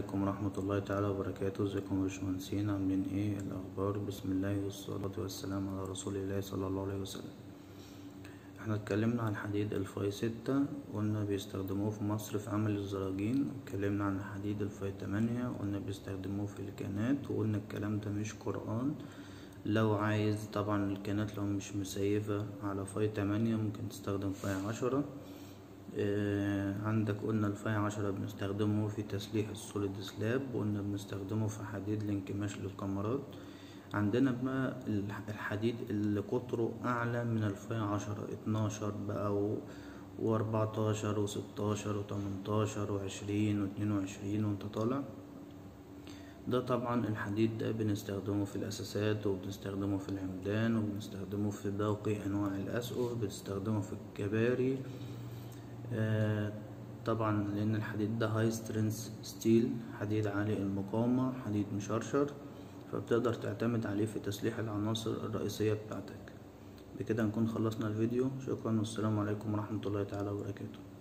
عليكم ورحمة الله تعالى وبركاته ازيكم يا باشمهندسين عاملين ايه الاخبار بسم الله والصلاة والسلام على رسول الله صلى الله عليه وسلم احنا اتكلمنا عن حديد الفاي ستة قلنا بيستخدموه في مصر في عمل الزراجين اتكلمنا عن حديد الفاي تمانية قلنا بيستخدموه في الكانات وقلنا الكلام ده مش قرآن لو عايز طبعا الكانات لو مش مسيفة على فاي تمانية ممكن تستخدم فاي عشرة آه، عندك قلنا الفاي عشرة بنستخدمه في تسليح السوليد سلاب وقلنا بنستخدمه في حديد الانكماش للكاميرات عندنا بقى الح- الحديد اللي قطره أعلى من الفاي عشرة اتناشر بقى و وأربعتاشر وستاشر وتمنتاشر وعشرين واتنين وعشرين وانت طالع ده طبعا الحديد ده بنستخدمه في الأساسات وبنستخدمه في العمدان وبنستخدمه في باقي أنواع الأسقف بنستخدمه في الكباري آه، طبعا لان الحديد ده هاي سترينث ستيل حديد عالي المقاومة حديد مشرشر فبتقدر تعتمد عليه في تسليح العناصر الرئيسية بتاعتك بكده نكون خلصنا الفيديو شكرا والسلام عليكم ورحمة الله تعالى وبركاته